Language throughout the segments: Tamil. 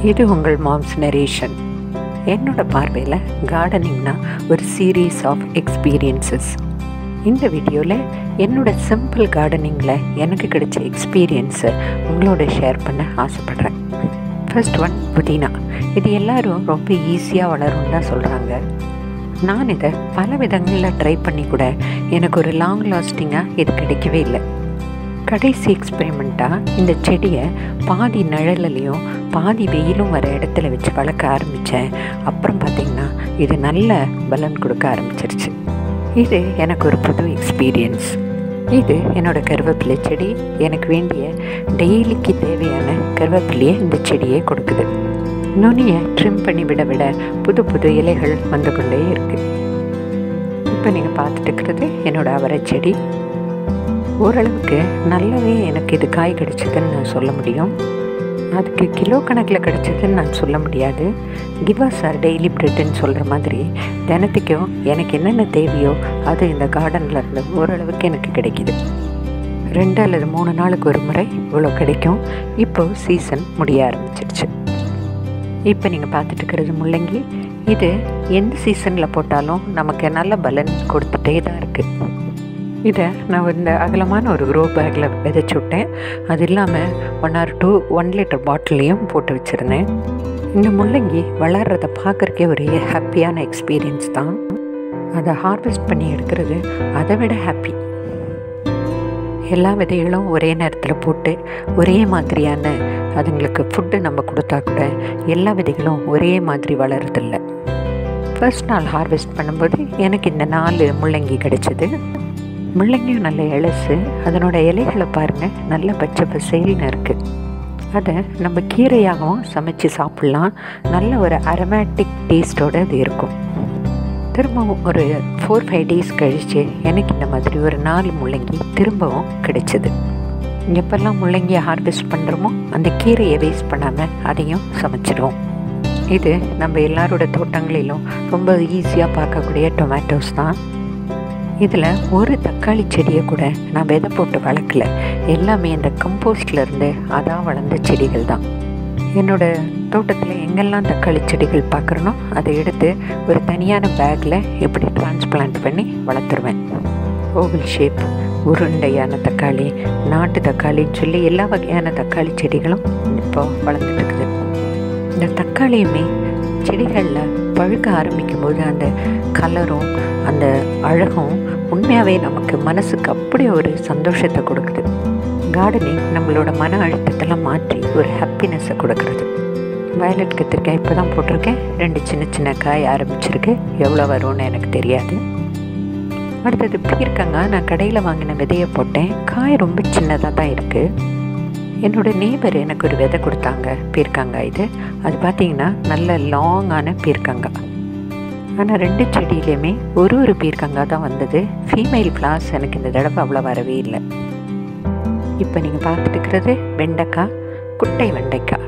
இது உங்கள் மாம்ஸ் நரேஷன் என்னோட பார்வையில் கார்டனிங்னா ஒரு சீரீஸ் ஆஃப் எக்ஸ்பீரியன்சஸ் இந்த வீடியோவில் என்னோட சிம்பிள் கார்டனிங்கில் எனக்கு கிடைச்ச எக்ஸ்பீரியன்ஸை உங்களோட ஷேர் பண்ண ஆசைப்பட்றேன் ஃபர்ஸ்ட் ஒன் புதினா இது எல்லாரும் ரொம்ப ஈஸியாக வளரும்னு தான் சொல்கிறாங்க நான் இதை பல விதங்களில் ட்ரை பண்ணி கூட எனக்கு ஒரு லாங் லாஸ்டிங்காக இது கிடைக்கவே இல்லை கடைசி எக்ஸ்பெரிமெண்ட்டாக இந்த செடியை பாதி நிழலையும் பாதி வெயிலும் வர இடத்துல வச்சு வளர்க்க ஆரம்பித்தேன் அப்புறம் பார்த்திங்கன்னா இது நல்ல பலன் கொடுக்க ஆரம்பிச்சிருச்சு இது எனக்கு ஒரு புது எக்ஸ்பீரியன்ஸ் இது என்னோடய கருவேப்பிலை செடி எனக்கு வேண்டிய டெய்லிக்கு தேவையான கருவேப்பிலையை இந்த செடியே கொடுக்குது நுனியை ட்ரிம் பண்ணி விட விட புது புது இலைகள் வந்து கொண்டே இருக்குது இப்போ நீங்கள் பார்த்துட்டு இருக்கிறது என்னோடய அவரை செடி ஓரளவுக்கு நல்லாவே எனக்கு இது காய் கிடைச்சதுன்னு நான் சொல்ல முடியும் அதுக்கு கிலோ கணக்கில் கிடைச்சதுன்னு நான் சொல்ல முடியாது கிவாஸ் ஆர் டெய்லி பிரெட்டுன்னு சொல்கிற மாதிரி தினத்துக்கும் எனக்கு என்னென்ன தேவையோ அது இந்த கார்டனில் இருந்து ஓரளவுக்கு எனக்கு கிடைக்கிது ரெண்டு அல்லது மூணு நாளுக்கு ஒரு முறை இவ்வளோ கிடைக்கும் இப்போது சீசன் முடிய ஆரம்பிச்சிருச்சு இப்போ நீங்கள் பார்த்துட்டு இருக்கிறது முள்ளங்கி இது எந்த சீசனில் போட்டாலும் நமக்கு நல்ல பலன் கொடுத்துட்டே தான் இருக்குது இதை நான் இந்த அகலமான ஒரு க்ரோ பேக்கில் விதைச்சி விட்டேன் அது இல்லாமல் one or two one litre பாட்டிலையும் போட்டு வச்சுருந்தேன் இந்த முள்ளங்கி வளர்கிறத பார்க்குறக்கே ஒரு ஹாப்பியான எக்ஸ்பீரியன்ஸ் தான் அதை ஹார்வெஸ்ட் பண்ணி எடுக்கிறது அதை விட ஹாப்பி எல்லா விதைகளும் ஒரே நேரத்தில் போட்டு ஒரே மாதிரியான அதுங்களுக்கு ஃபுட்டு நம்ம கொடுத்தா கூட எல்லா விதைகளும் ஒரே மாதிரி வளருதில்ல ஃபர்ஸ்ட் நாள் ஹார்வெஸ்ட் பண்ணும்போது எனக்கு இந்த நாலு முள்ளங்கி கிடைச்சிது முள்ளங்கியும் நல்ல இலசு அதனோட இலைகளை பாருங்கள் நல்ல பச்சை பசேல்னு இருக்குது அதை நம்ம கீரையாகவும் சமைச்சு சாப்பிட்லாம் நல்ல ஒரு அரோமேட்டிக் டேஸ்ட்டோடு அது இருக்கும் திரும்பவும் ஒரு ஃபோர் ஃபைவ் டேஸ் கழித்து எனக்கு இந்த மாதிரி ஒரு நாலு முள்ளங்கி திரும்பவும் கிடைச்சிது எப்பெல்லாம் முள்ளங்கியை ஹார்வெஸ்ட் பண்ணுறோமோ அந்த கீரையை வேஸ்ட் பண்ணாமல் அதையும் சமைச்சிடுவோம் இது நம்ம எல்லாரோட தோட்டங்களிலும் ரொம்ப ஈஸியாக பார்க்கக்கூடிய டொமேட்டோஸ் தான் இதில் ஒரு தக்காளி செடியை கூட நான் விதை போட்டு வளர்க்கல எல்லாமே இந்த கம்போஸ்ட்லேருந்து அதான் வளர்ந்த செடிகள் தான் என்னோடய தோட்டத்தில் எங்கெல்லாம் தக்காளி செடிகள் பார்க்குறனோ அதை எடுத்து ஒரு தனியான பேக்கில் எப்படி டிரான்ஸ்பிளான்ட் பண்ணி வளர்த்துருவேன் ஓவல் ஷேப் உருண்டையான தக்காளி நாட்டு தக்காளின்னு சொல்லி எல்லா வகையான தக்காளி செடிகளும் இப்போ வளர்ந்துட்டு இருக்குது இந்த தக்காளியுமே செடிகளில் பழுக்க ஆரம்பிக்கும் போது அந்த கலரும் அந்த அழகும் உண்மையாகவே நமக்கு மனசுக்கு அப்படி ஒரு சந்தோஷத்தை கொடுக்குது கார்டனிங் நம்மளோட மன அழுத்தத்தெல்லாம் மாற்றி ஒரு ஹாப்பினஸ்ஸை கொடுக்குறது வயலட் கத்திரிக்காய் இப்போ தான் போட்டிருக்கேன் ரெண்டு சின்ன சின்ன காய் ஆரம்பிச்சிருக்கு எவ்வளோ வரும்னு எனக்கு தெரியாது அடுத்தது பீர்க்கங்காய் நான் கடையில் வாங்கின விதையை போட்டேன் காய் ரொம்ப சின்னதாக தான் இருக்குது என்னோடய நேபர் எனக்கு ஒரு விதை கொடுத்தாங்க பீர்க்கங்காய் இது அது பார்த்திங்கன்னா நல்ல லாங்கான பீர்க்கங்காய் ஆனால் ரெண்டு செடியிலையுமே ஒரு ஒரு பீர்க்கங்காய் தான் வந்தது ஃபீமேல் ஃப்ளார்ஸ் எனக்கு இந்த தடவை அவ்வளோ வரவே இல்லை இப்போ நீங்கள் பார்த்துட்டு இருக்கிறது வெண்டைக்காய் குட்டை வெண்டைக்காய்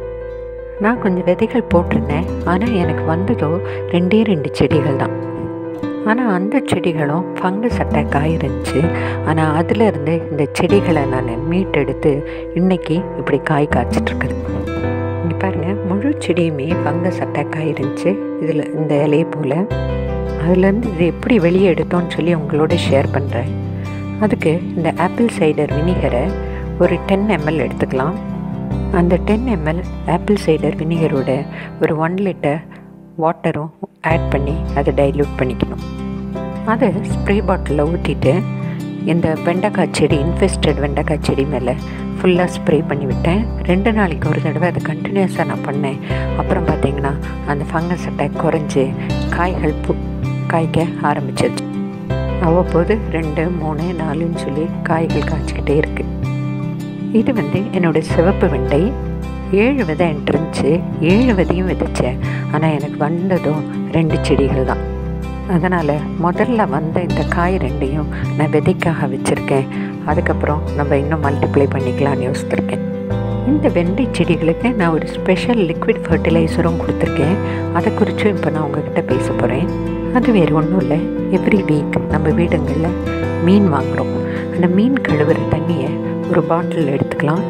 நான் கொஞ்சம் விதைகள் போட்டிருந்தேன் ஆனால் எனக்கு வந்ததோ ரெண்டே ரெண்டு செடிகள் தான் ஆனால் அந்த செடிகளும் ஃபங்கஸ் அட்டாக் ஆயிருந்துச்சு ஆனால் அதிலிருந்து இந்த செடிகளை நான் மீட்டெடுத்து இன்றைக்கி இப்படி காய் காய்ச்சிட்ருக்குது இங்கே பாருங்கள் முழு செடியுமே ஃபங்கஸ் அட்டாக் ஆயிருந்துச்சு இதில் இந்த இலையை போல் அதுலேருந்து இது எப்படி வெளியே எடுத்தோன்னு சொல்லி உங்களோட ஷேர் பண்ணுறேன் அதுக்கு இந்த ஆப்பிள் சைடர் வினிகரை ஒரு டென் எம்எல் எடுத்துக்கலாம் அந்த டென் எம்எல் ஆப்பிள் சைடர் வினிகரோட ஒரு ஒன் லிட்டர் வாட்டரும் ஆட் பண்ணி அதை டைல்யூட் பண்ணிக்கணும் அதை ஸ்ப்ரே பாட்டிலில் ஊற்றிட்டு இந்த வெண்டைக்காய் செடி இன்ஃபெஸ்டட் வெண்டைக்காய் செடி மேலே ஃபுல்லாக ஸ்ப்ரே பண்ணி விட்டேன் ரெண்டு நாளைக்கு ஒரு தடவை அதை கண்டினியூஸாக நான் பண்ணேன் அப்புறம் பார்த்திங்கன்னா அந்த ஃபங்கஸ் அட்டாக் குறைஞ்சி காய்கள் பூ காய்க்க ஆரம்பிச்சிருச்சு அவ்வப்போது ரெண்டு மூணு நாலுன்னு சொல்லி காய்கள் காய்ச்சிக்கிட்டே இருக்குது இது வந்து என்னோடய சிவப்பு வெண்டை ஏழு விதை என்கிட்ட இருந்துச்சு ஏழு விதையும் விதைச்சேன் ஆனால் எனக்கு வந்ததும் ரெண்டு செடிகள் தான் அதனால் முதல்ல வந்த இந்த காய் ரெண்டையும் நான் விதைக்காக வச்சுருக்கேன் அதுக்கப்புறம் நம்ம இன்னும் மல்டிப்ளை பண்ணிக்கலான்னு யோசித்திருக்கேன் இந்த வெண்டை செடிகளுக்கு நான் ஒரு ஸ்பெஷல் லிக்விட் ஃபர்டிலைசரும் கொடுத்துருக்கேன் அதை குறித்தும் இப்போ நான் உங்ககிட்ட பேச போகிறேன் அது வேறு ஒன்றும் இல்லை எவ்ரி வீக் நம்ம வீடுங்களில் மீன் வாங்குகிறோம் அந்த மீன் கழுவுற தண்ணியை ஒரு பாட்டில் எடுத்துக்கலாம்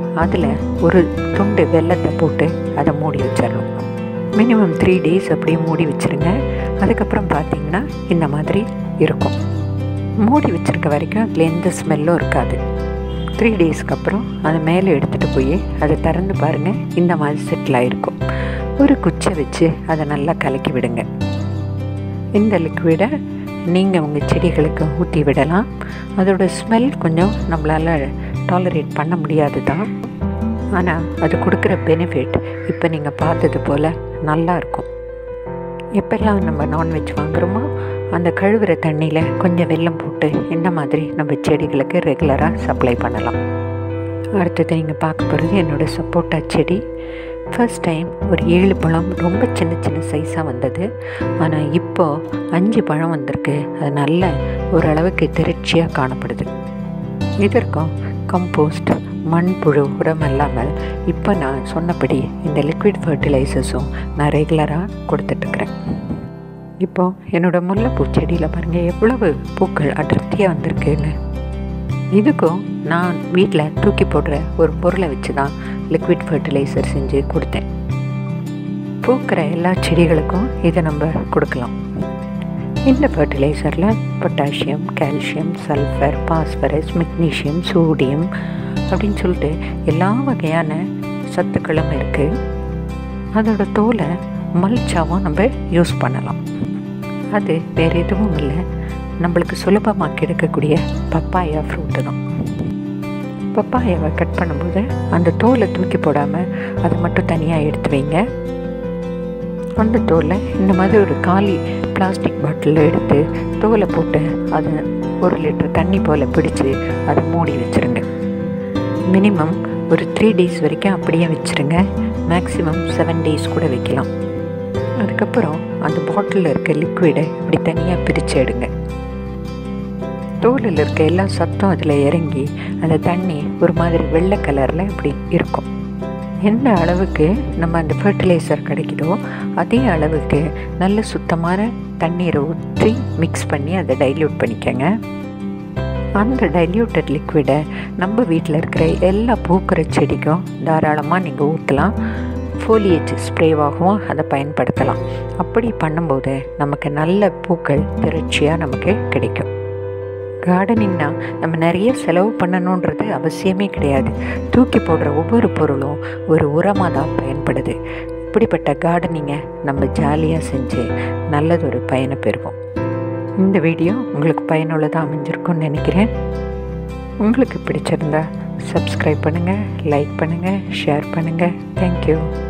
அதில் ஒரு துண்டு வெள்ளத்தை போட்டு அதை மூடி வச்சிடணும் மினிமம் த்ரீ டேஸ் அப்படியே மூடி வச்சுருங்க அதுக்கப்புறம் பார்த்தீங்கன்னா இந்த மாதிரி இருக்கும் மூடி வச்சுருக்க வரைக்கும் அதில் எந்த ஸ்மெல்லும் இருக்காது த்ரீ டேஸ்க்கு அப்புறம் அதை மேலே எடுத்துகிட்டு போய் அதை திறந்து பாருங்கள் இந்த மாதிரி செட்டில் ஆகிருக்கும் ஒரு குச்சை வச்சு அதை நல்லா கலக்கி விடுங்க இந்த லிக்விடை நீங்கள் உங்கள் செடிகளுக்கு ஊற்றி விடலாம் அதோட ஸ்மெல் கொஞ்சம் நம்மளால் டாலரேட் பண்ண முடியாது தான் ஆனால் அது கொடுக்குற பெனிஃபிட் இப்போ நீங்கள் பார்த்தது போல் நல்லா இருக்கும் எப்பெல்லாம் நம்ம நான்வெஜ் வாங்குகிறோமோ அந்த கழுவுற தண்ணியில் கொஞ்சம் வெல்லம் போட்டு இந்த மாதிரி நம்ம செடிகளுக்கு ரெகுலராக சப்ளை பண்ணலாம் அடுத்தது நீங்கள் பார்க்க போகிறது என்னோடய சப்போட்டா செடி ஃபர்ஸ்ட் டைம் ஒரு ஏழு பழம் ரொம்ப சின்ன சின்ன சைஸாக வந்தது ஆனால் இப்போது அஞ்சு பழம் வந்திருக்கு அது நல்ல ஓரளவுக்கு திரட்சியாக காணப்படுது இதற்கும் கம்போஸ்ட் மண்புழு உரம் இல்லாமல் இப்போ நான் சொன்னபடி இந்த லிக்விட் ஃபர்டிலைசர்ஸும் நான் ரெகுலராக கொடுத்துட்ருக்குறேன் இப்போது என்னோடய முல்லைப்பூ செடியில் பாருங்கள் எவ்வளவு பூக்கள் அதிருப்தியாக வந்திருக்குன்னு இதுக்கும் நான் வீட்டில் தூக்கி போடுற ஒரு பொருளை வச்சு தான் லிக்விட் ஃபர்டிலைசர் செஞ்சு கொடுத்தேன் பூக்கிற எல்லா செடிகளுக்கும் இதை நம்ம கொடுக்கலாம் இந்த ஃபர்டிலைசரில் potassium calcium sulphur phosphorus magnesium sodium அப்படின்னு சொல்லிட்டு எல்லா வகையான சத்துக்களும் இருக்குது அதோட தோலை மல்ச்சாவும் நம்ம யூஸ் பண்ணலாம் அது வேறு எதுவும் இல்லை நம்மளுக்கு சுலபமாக கிடைக்கக்கூடிய பப்பாயா ஃப்ரூட்டு தான் பப்பாயாவை கட் பண்ணும்போது அந்த தோலை தூக்கி போடாமல் அதை மட்டும் தனியாக எடுத்து வைங்க அந்த தோலை இந்த மாதிரி ஒரு காலி பிளாஸ்டிக் பாட்டிலில் எடுத்து தோலை போட்டு அதை ஒரு லிட்டர் தண்ணி போல் பிடிச்சி அதை மூடி வச்சுருங்க மினிமம் ஒரு த்ரீ டேஸ் வரைக்கும் அப்படியே வச்சுருங்க மேக்ஸிமம் செவன் டேஸ் கூட வைக்கலாம் அதுக்கப்புறம் அந்த பாட்டிலில் இருக்க லிக்விடை இப்படி தனியாக பிரித்து எடுங்க தோலில் இருக்க எல்லா சத்தம் அதில் இறங்கி அந்த தண்ணி ஒரு மாதிரி வெள்ளை கலரில் இப்படி இருக்கும் எந்த அளவுக்கு நம்ம அந்த ஃபர்டிலைசர் கிடைக்குதோ அதே அளவுக்கு நல்ல சுத்தமான தண்ணீரை ஊற்றி மிக்ஸ் பண்ணி அதை டைல்யூட் பண்ணிக்கோங்க அந்த டைல்யூட்டட் லிக்விடை நம்ம வீட்டில் இருக்கிற எல்லா பூக்கிற செடிக்கும் தாராளமாக நீங்கள் ஊற்றலாம் ஃபோலியேஜ் ஸ்ப்ரேவாகவும் அதை பயன்படுத்தலாம் அப்படி பண்ணும்போது நமக்கு நல்ல பூக்கள் திரட்சியாக நமக்கு கிடைக்கும் கார்டனிங்னா நம்ம நிறைய செலவு பண்ணணுன்றது அவசியமே கிடையாது தூக்கி போடுற ஒவ்வொரு பொருளும் ஒரு உரமாக தான் பயன்படுது இப்படிப்பட்ட கார்டனிங்கை நம்ம ஜாலியாக செஞ்சு நல்லதொரு பயனை பெறுவோம் இந்த வீடியோ உங்களுக்கு பயனுள்ளதாக அமைஞ்சிருக்கும்னு நினைக்கிறேன் உங்களுக்கு பிடிச்சிருந்தா சப்ஸ்கிரைப் பண்ணுங்கள் லைக் பண்ணுங்கள் ஷேர் பண்ணுங்கள் தேங்க்யூ